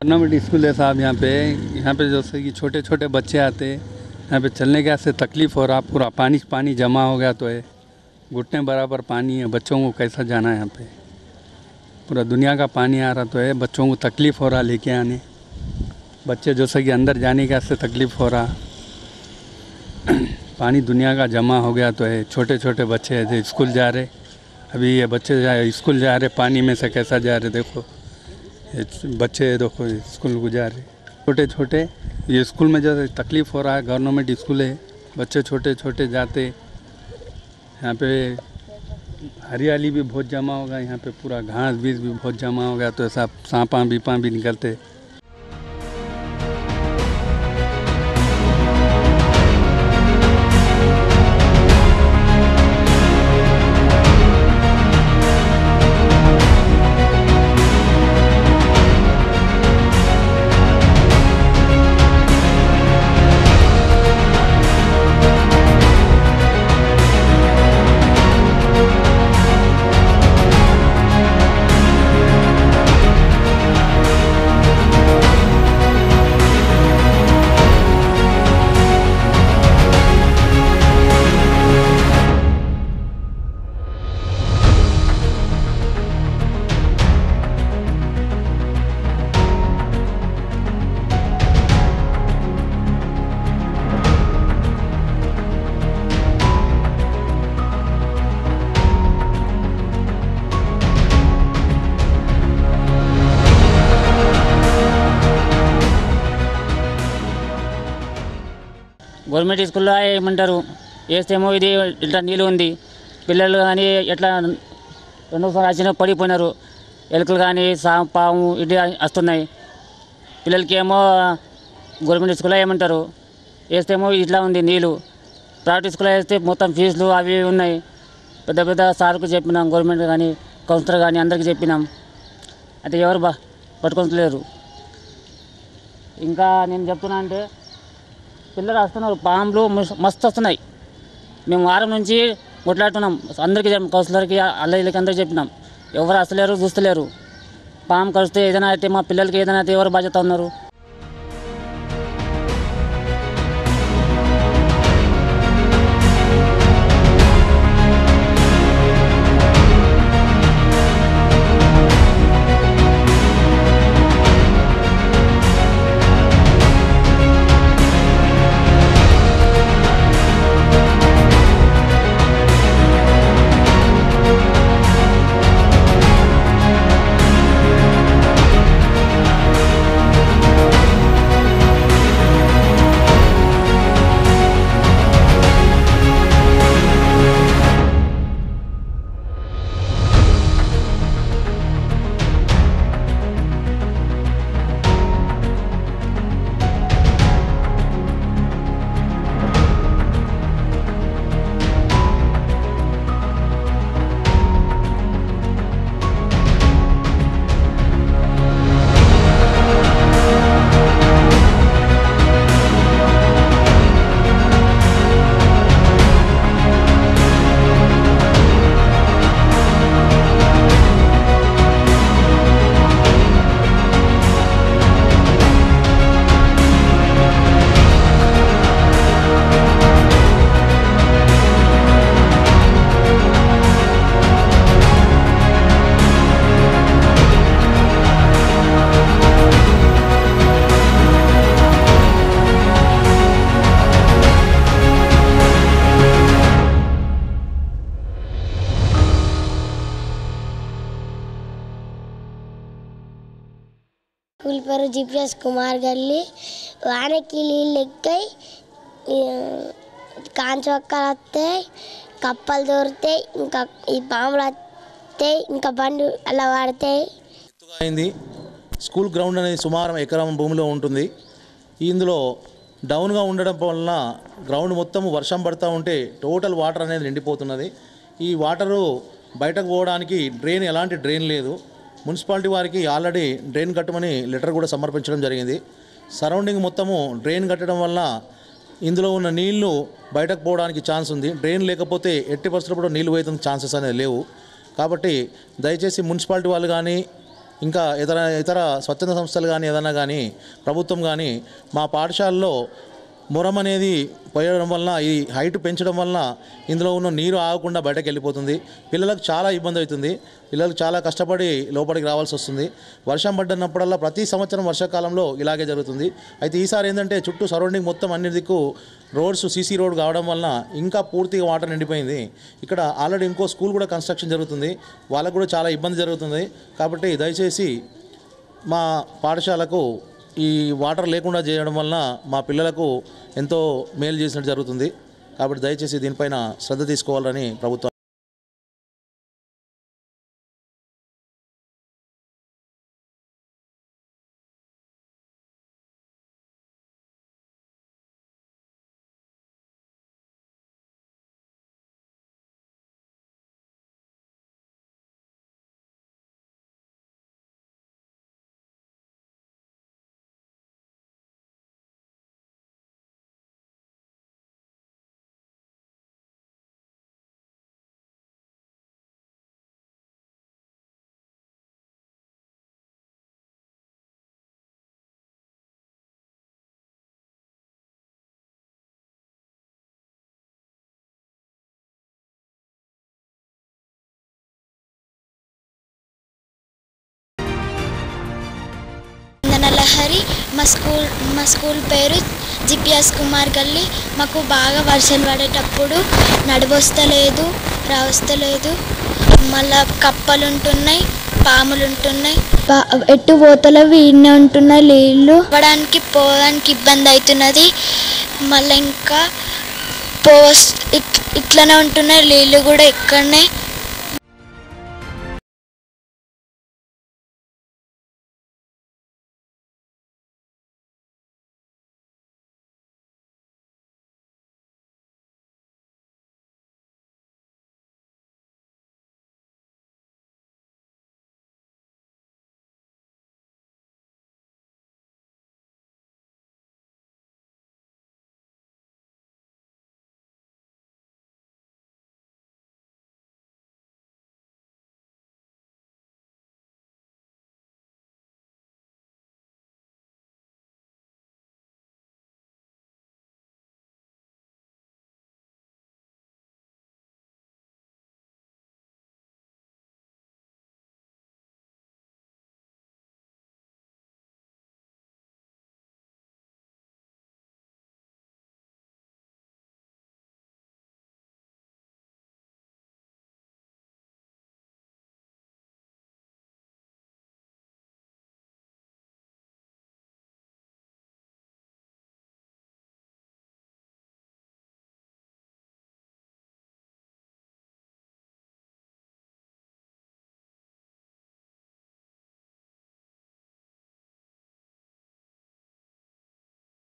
government school है साहब यहाँ पे यहाँ पे जैसे कि छोटे छोटे बच्चे आते हैं यहाँ पे चलने के से तकलीफ़ हो रहा पूरा पानी पानी जमा हो गया तो है घुटने बराबर पानी है बच्चों को कैसा जाना है यहाँ पे पूरा दुनिया का पानी आ रहा तो है बच्चों को तकलीफ़ हो रहा लेके आने बच्चे जैसे कि अंदर जाने का से तकलीफ़ हो रहा पानी दुनिया का जमा हो गया तो है छोटे छोटे बच्चे ऐसे स्कूल जा रहे अभी ये बच्चे जा स्कूल जा रहे पानी में से कैसा जा रहे देखो ये बच्चे देखो स्कूल को जा रहे छोटे छोटे ये स्कूल में जैसे तकलीफ़ हो रहा है गवर्नमेंट स्कूल है बच्चे छोटे छोटे जाते यहाँ पे हरियाली भी बहुत जमा होगा यहाँ पे पूरा घास बीज भी बहुत जमा हो गया तो ऐसा सांपा बीपा भी निकलते గవర్నమెంట్ స్కూల్లో ఏమంటారు వేస్తేమో ఇది ఇట్లా నీళ్ళు ఉంది పిల్లలు కానీ ఎట్లా రెండోసారి వచ్చిన పడిపోయినారు ఎలుకలు కానీ సా పాము ఇటు వస్తున్నాయి పిల్లలకి ఏమో గవర్నమెంట్ స్కూల్లో ఏమంటారు వేస్తేమో ఇట్లా ఉంది నీళ్ళు ప్రైవేట్ స్కూల్లో వేస్తే మొత్తం ఫీజులు అవి ఇవి ఉన్నాయి పెద్ద పెద్ద సార్కు చెప్పినాం గవర్నమెంట్ కానీ కౌన్సిలర్ కానీ అందరికీ చెప్పినాం అయితే ఎవరు బా పట్టుకోలేరు ఇంకా నేను చెప్తున్నా అంటే పిల్లలు వస్తున్నారు పాములు మస్- మస్తు వస్తున్నాయి మేము వారం నుంచి కొట్లాడుతున్నాం అందరికీ చెప్పాం కౌన్సిలర్కి అల్లయ్యలకి అందరికీ చెప్పినాం ఎవరు వస్తలేరు చూస్తలేరు పాము కరిస్తే ఏదైనా అయితే మా పిల్లలకి ఏదైనా అయితే ఎవరు బాధ్యత ఉన్నారు స్కూల్ పేరు జిపిఎస్ కుమార్ గల్లి వానకి నీళ్ళు ఎక్కాయి కాంచొక్కలు వస్తాయి కప్పలు దొరుకుతాయి ఇంకా ఈ పాములు వస్తాయి ఇంకా బండి అలా పడతాయి ఎత్తుగా అయింది స్కూల్ గ్రౌండ్ అనేది సుమారు ఎకరం భూమిలో ఉంటుంది ఇందులో డౌన్గా ఉండడం వలన గ్రౌండ్ మొత్తం వర్షం పడుతూ ఉంటే టోటల్ వాటర్ అనేది నిండిపోతున్నది ఈ వాటరు బయటకు పోవడానికి డ్రైన్ ఎలాంటి డ్రైన్ లేదు మున్సిపాలిటీ వారికి ఆల్రెడీ డ్రైన్ కట్టమని లెటర్ కూడా సమర్పించడం జరిగింది సరౌండింగ్ మొత్తము డ్రైన్ కట్టడం వల్ల ఇందులో ఉన్న నీళ్లు బయటకు పోవడానికి ఛాన్స్ ఉంది డ్రైన్ లేకపోతే ఎట్టి పరిస్థితుల్లో కూడా నీళ్లు పోయేందుకు ఛాన్సెస్ అనేది లేవు కాబట్టి దయచేసి మున్సిపాలిటీ వాళ్ళు కానీ ఇంకా ఇతర ఇతర స్వచ్ఛంద సంస్థలు కానీ ఏదైనా కానీ ప్రభుత్వం కానీ మా పాఠశాలలో మురం అనేది పోయడం వలన ఈ హైట్ పెంచడం వలన ఇందులో ఉన్న నీరు ఆగకుండా బయటకు వెళ్ళిపోతుంది పిల్లలకు చాలా ఇబ్బంది అవుతుంది పిల్లలు చాలా కష్టపడి లోపలికి రావాల్సి వస్తుంది వర్షం పడ్డనప్పుడల్లా ప్రతి సంవత్సరం వర్షాకాలంలో ఇలాగే జరుగుతుంది అయితే ఈసారి ఏంటంటే చుట్టూ సరౌండింగ్ మొత్తం అన్ని దిక్కు రోడ్స్ సీసీ రోడ్ కావడం వలన ఇంకా పూర్తిగా వాటర్ నిండిపోయింది ఇక్కడ ఆల్రెడీ ఇంకో స్కూల్ కూడా కన్స్ట్రక్షన్ జరుగుతుంది వాళ్ళకు కూడా చాలా ఇబ్బంది జరుగుతుంది కాబట్టి దయచేసి మా పాఠశాలకు ఈ వాటర్ లేకుండా చేయడం వలన మా పిల్లలకు ఎంతో మేలు చేసినట్టు జరుగుతుంది కాబట్టి దయచేసి దీనిపైన శ్రద్ధ తీసుకోవాలని ప్రభుత్వం లహరి మా స్కూల్ మా స్కూల్ పేరు జిపిఎస్ కుమార్ గల్లీ మాకు బాగా వర్షాలు పడేటప్పుడు నడవస్తలేదు రావస్తలేదు మళ్ళా కప్పలు ఉంటున్నాయి పాములు ఉంటున్నాయి బా- ఎటు పోతలో వీడినే ఉంటున్నాయి నీళ్ళు పోవడానికి పోవడానికి ఇబ్బంది అవుతున్నది మళ్ళీ ఇంకా పో ఇట్ ఇట్లనే ఉంటున్నాయి నీళ్ళు కూడా ఇక్కడనే